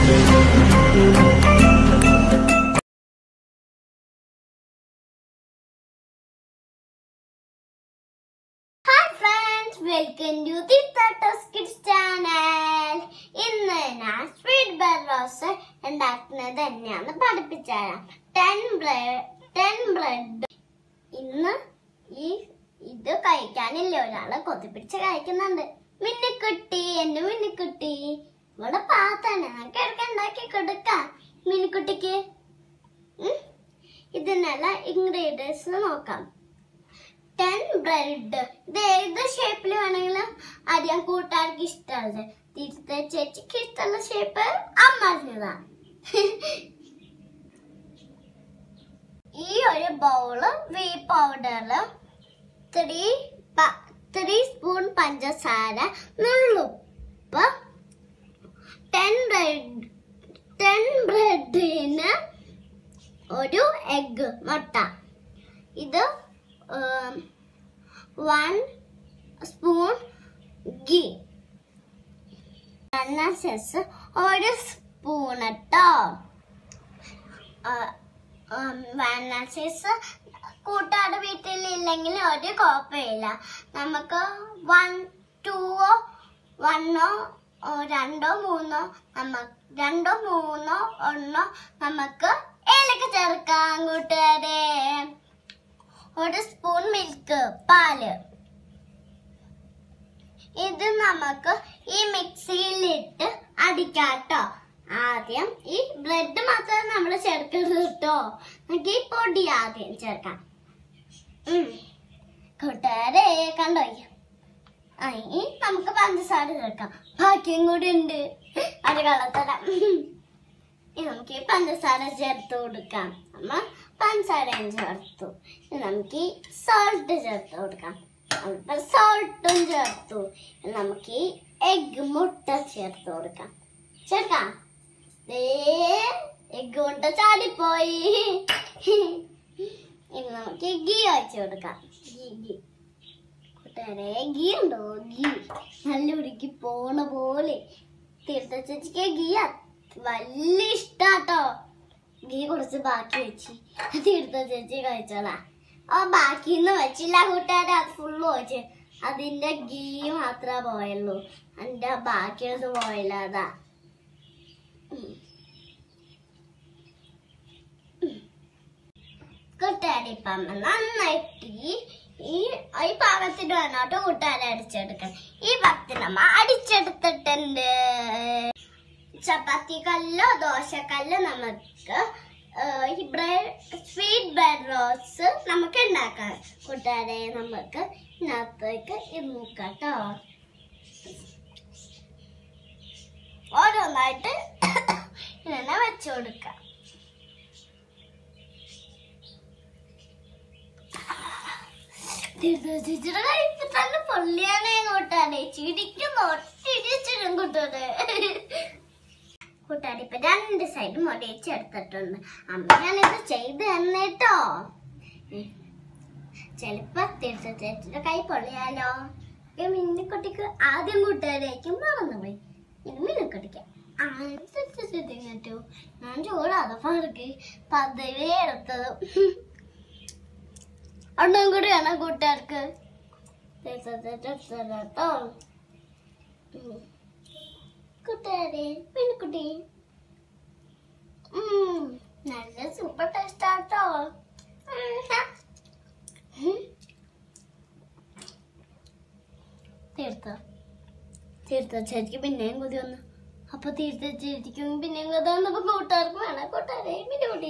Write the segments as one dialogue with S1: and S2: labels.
S1: Hi friends welcome to the Totos kids channel ഇന്ന് ഞാൻ sweet ബെർ റോസ് ഉണ്ടാക്കുന്നത് തന്നെയാണ് പഠിപ്പിച്ചുതരാം ടെൻ ബ്രെഡ് ടെൻ ബ്രെഡ് ഇന്ന് ഈ ഇത് കഴിക്കാനില്ല ഒരാള് കൊത്തിപ്പിടിച്ച് കഴിക്കുന്നുണ്ട് മിന്നിക്കുട്ടി എന്റെ മിന്നിക്കുട്ടി ഇവിടെ പാത്താണ് നമുക്ക് ഇടയ്ക്ക് ഉണ്ടാക്കി കൊടുക്കാം മിന്നിക്കുട്ടിക്ക് ഉം. ഇതിനുള്ള ഇൻഗ്രീഡിയൻസ് നോക്കാം ടെൻ ബ്രെഡ് ഇത് ഏത് ഷേപ്പിൽ വേണമെങ്കിലും അറിയാൻ കൂട്ടുകാർക്ക് ഇഷ്ടമല്ല തിരുത്ത ചേച്ചിക്ക് ഇഷ്ടമുള്ള ഷേപ്പ് അമ്മതാണ് ഈ ഒരു ബൗള് വീ പൗഡറ് ത്രീ ത്രീ സ്പൂൺ പഞ്ചസാര നുള്ളുപ്പ് ടെൻ ബ്രെഡ് ടെൻ ബ്രെഡിന് ഒരു എഗ് മുട്ട ഇത് വൺ സ്പൂൺ ഗീ സെസ് ഒരു സ്പൂൺ കേട്ടോ വാനാസീസ് കൂട്ടാട് വീട്ടിലില്ലെങ്കിൽ ഒരു കുഴപ്പമില്ല നമുക്ക് വൺ ടൂവോ വണ്ണോ ഓ, രണ്ടോ മൂന്നോ നമ്മ രണ്ടോ മൂന്നോ ഒന്നോ നമുക്ക് ഏലക്ക ചേർക്കാം കൂട്ടുകാരെ ഒരു സ്പൂൺ മിൽക്ക് പാല് ഇത് നമുക്ക് ഈ മിക്സിയിലിട്ട് അടിക്കാട്ടോ ആദ്യം ഈ ബ്രെഡ് മാത്രമേ നമ്മൾ ചേർക്കരുത് കേട്ടോ നമുക്ക് ഈ പൊടി ആദ്യം ചേർക്കാം ഉം. കൂട്ടുകാരെ കണ്ടോ ആ ഇനി നമുക്ക് പഞ്ചസാര ചേർക്കാം ബാക്കിയും കൂടി ഉണ്ട് അത് കളത്തരാം ഇനി നമുക്ക് ഈ പഞ്ചസാര ചേർത്ത് കൊടുക്കാം നമ്മ പഞ്ചസാരയും ചേർത്തു ഇനി നമുക്ക് ഈ സോൾട്ട് ചേർത്ത് കൊടുക്കാം നമ്മളിപ്പോ സോൾട്ടും ചേർത്തു ഇനി നമുക്ക് ഈ എഗ് മുട്ട ചേർത്ത് കൊടുക്കാം ചേർക്കാം എഗ് മുട്ട ചാടിപ്പോയി ഇനി നമുക്ക് ഗീ ഒഴിച്ചു കൊടുക്കാം ഗീ ഗീ കൂട്ടുകാരെ ഗീ ഉണ്ടോ ഗീ നല്ല ഉരുക്കി പോണ പോലെ തീർത്ഥ ചേച്ചിക്ക് ഗീ അത് വലിയ ഇഷ്ടാട്ടോ ഗീ കുറച്ച് ബാക്കി വെച്ച് തീർത്ഥ ചേച്ചി കഴിച്ചോളാ ആ ബാക്കിന്ന് വെച്ചില്ല കൂട്ടുകാരെ അത് ഫുള്ള് വെച്ച് അതിന്റെ ഗീ മാത്രമേ പോയുള്ളൂ അതിന്റെ ബാക്കിയൊന്നും പോയില്ല അതാ ഉം. കൂട്ടുകാരി ഇപ്പം നന്നായിട്ട് ഈ ഈ പാകത്തിന് വേണോട്ട് കൂട്ടുകാരെ അടിച്ചെടുക്കണം ഈ പത്തിന് നമ്മ അടിച്ചെടുത്തിട്ടുണ്ട് ചപ്പാത്തി കല്ലോ ദോശക്കല്ലോ നമുക്ക് ഏഹ്, ഈ ബ്രെഡ് സ്വീറ്റ് ബ്രെഡ് റോസ് നമുക്ക് ഉണ്ടാക്കാം കൂട്ടുകാരെ നമുക്ക് ഇതിനകത്തേക്ക് ഇത് നോക്കാട്ടോ ഓരോന്നായിട്ട് ഇങ്ങനെ വെച്ചു കൊടുക്കാം ചേച്ചിയുടെ കഴിപ്പ് തന്നെ പൊള്ളിയാണ് കൂട്ടാനെ ചിരിക്കുന്നു ഒട്ടിരിച്ചിടും കൂട്ടാനെ കൂട്ടാൻ ഇപ്പൊ രണ്ട് സൈഡും ഒടിച്ചെടുത്തിട്ടുണ്ട് അമ്മ ഞാനിത് ചെയ്ത് തന്നേട്ടോ ചെലപ്പോ തീർച്ച ചേച്ചിയുടെ കൈ പൊള്ളിയാലോ ഈ മിന്നിക്കുട്ടിക്ക് ആദ്യം കൂട്ടുകാരേക്കും മറന്നുപോയി ഇത് മിന്നിക്കുട്ടിക്ക് കേട്ടോ ഞാൻ ചൂടാതെ പാർക്ക് പദവി എടുത്തത് ഒന്നും കൂടിയാണ് കൂട്ടുകാർക്ക് കേട്ടോ കൂട്ടുകാരെ മിനിക്കുട്ടി ഉം, നല്ല സൂപ്പർ ടേസ്റ്റ് ആട്ടോ തീർത്ത തീർത്ത ചേച്ചിക്ക് പിന്നെയും കൊതി വന്നു അപ്പൊ തീർത്ത ചേച്ചിക്കും പിന്നെയും കൊതി വന്നപ്പോ കൂട്ടുകാർക്ക് വേണം കൂട്ടുകാരെ മിനിക്കുട്ടി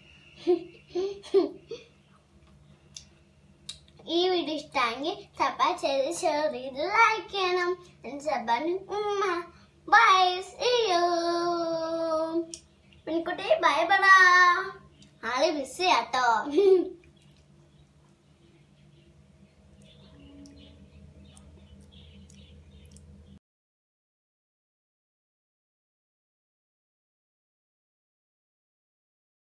S1: ഈ വീഡിയോ ഇഷ്ടമെങ്കിൽ സബ്സ്ക്രൈബ് ചെയ്ത് ഷെയർ ചെയ്ത് ലൈക്ക് ചെയ്യണം സബാന് ഉമ്മ ബൈ സീ യു പെൺകുട്ടി ബൈ ബടാ ആള് ബിസി ആട്ടോ